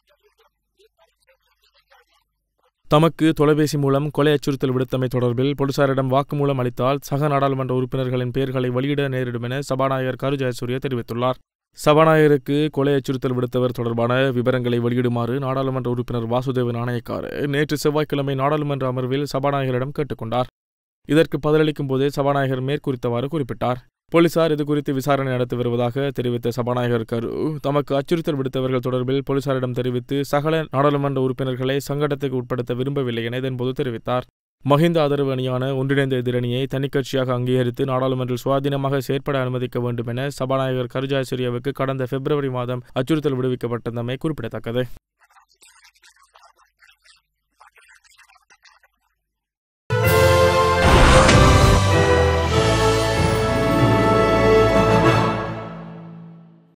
தமக்கு தொலைபேசி மூலம் கொலை அச்சுறுத்தல் விடுத்தமை தொடர்பில் போலீசாரிடம் வாக்குமூலம் அளித்தால் சக நாடாளுமன்ற உறுப்பினர்களின் பெயர்களை வெளியிட நேரிடும் என சபாநாயகர் கரு ஜெயசூரிய தெரிவித்துள்ளார் சபாநாயகருக்கு கொலை அச்சுறுத்தல் விடுத்தவர் தொடர்பான விவரங்களை வெளியிடுமாறு நாடாளுமன்ற உறுப்பினர் வாசுதேவ நாணயக்கார் நேற்று செவ்வாய்க்கிழமை நாடாளுமன்ற அமர்வில் சபாநாயகரிடம் கேட்டுக்கொண்டார் இதற்கு பதிலளிக்கும் போதே சபாநாயகர் மேற்குறித்தவாறு குறிப்பிட்டார் போலீசார் இதுகுறித்து விசாரணை நடத்தி வருவதாக தெரிவித்த சபாநாயகர் கரு தமக்கு அச்சுறுத்தல் விடுத்தவர்கள் தொடர்பில் போலீசாரிடம் தெரிவித்து சகல நாடாளுமன்ற உறுப்பினர்களை சங்கடத்துக்கு உட்படுத்த விரும்பவில்லை என இதன்போது தெரிவித்தார் மஹிந்த ஆதரவு அணியான ஒன்றிணைந்த எதிரணியை தனிக்கட்சியாக அங்கீகரித்து நாடாளுமன்றில் சுவாதீனமாக செயற்பட அனுமதிக்க வேண்டும் என சபாநாயகர் கருஜாசிரியவுக்கு கடந்த பிப்ரவரி மாதம் அச்சுறுத்தல் விடுவிக்கப்பட்டிருந்தமை குறிப்பிடத்தக்கது